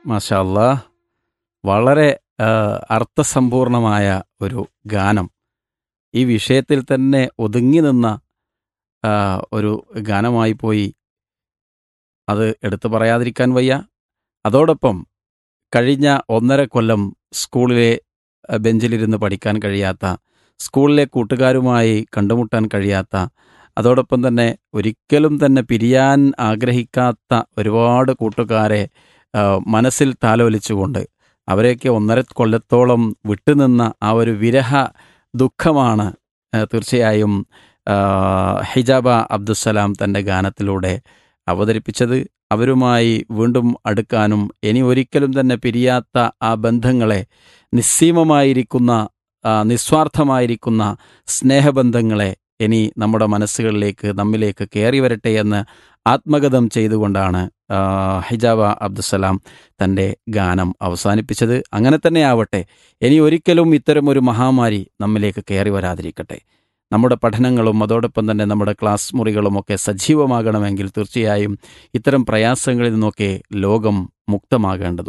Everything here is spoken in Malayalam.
മാഷാ അല്ലാ വളരെ ആ, അർത്ഥസമ്പൂർണമായ ഒരു ഗാനം ഈ വിഷയത്തിൽ തന്നെ ഒതുങ്ങി നിന്ന ആ, ഒരു ഗാനമായി പോയി അത് എടുത്തു പറയാതിരിക്കാൻ വയ്യ അതോടൊപ്പം കഴിഞ്ഞ ഒന്നര കൊല്ലം സ്കൂളിലെ ആ, ബെഞ്ചിലിരുന്ന് പഠിക്കാൻ കഴിയാത്ത സ്കൂളിലെ കൂട്ടുകാരുമായി കണ്ടുമുട്ടാൻ കഴിയാത്ത അതോടൊപ്പം തന്നെ ഒരിക്കലും തന്നെ പിരിയാൻ ആഗ്രഹിക്കാത്ത ഒരുപാട് കൂട്ടുകാരെ ആ, മനസ്സിൽ താലോലിച്ചുകൊണ്ട് അവരെയൊക്കെ ഒന്നര കൊല്ലത്തോളം വിട്ടുനിന്ന ആ ഒരു വിരഹ ദുഃഖമാണ് ആ, തീർച്ചയായും ആ, ഹിജാബ അബ്ദുസലാം തൻ്റെ ഗാനത്തിലൂടെ അവതരിപ്പിച്ചത് അവരുമായി വീണ്ടും അടുക്കാനും ഇനി ഒരിക്കലും തന്നെ പിരിയാത്ത ആ ബന്ധങ്ങളെ നിസ്സീമമായിരിക്കുന്ന ആ, നിസ്വാർത്ഥമായിരിക്കുന്ന സ്നേഹബന്ധങ്ങളെ ഇനി നമ്മുടെ മനസ്സുകളിലേക്ക് നമ്മിലേക്ക് കയറി വരട്ടെ എന്ന് ആത്മഗതം ചെയ്തുകൊണ്ടാണ് ആ, ഹിജാബ അബ്ദുസലാം തൻ്റെ ഗാനം അവസാനിപ്പിച്ചത് അങ്ങനെ തന്നെ ആവട്ടെ ഇനി ഒരിക്കലും ഇത്തരം ഒരു മഹാമാരി നമ്മിലേക്ക് കയറി വരാതിരിക്കട്ടെ നമ്മുടെ പഠനങ്ങളും അതോടൊപ്പം തന്നെ നമ്മുടെ ക്ലാസ് മുറികളുമൊക്കെ സജീവമാകണമെങ്കിൽ തീർച്ചയായും ഇത്തരം പ്രയാസങ്ങളിൽ നിന്നൊക്കെ ലോകം മുക്തമാകേണ്ടതുണ്ട്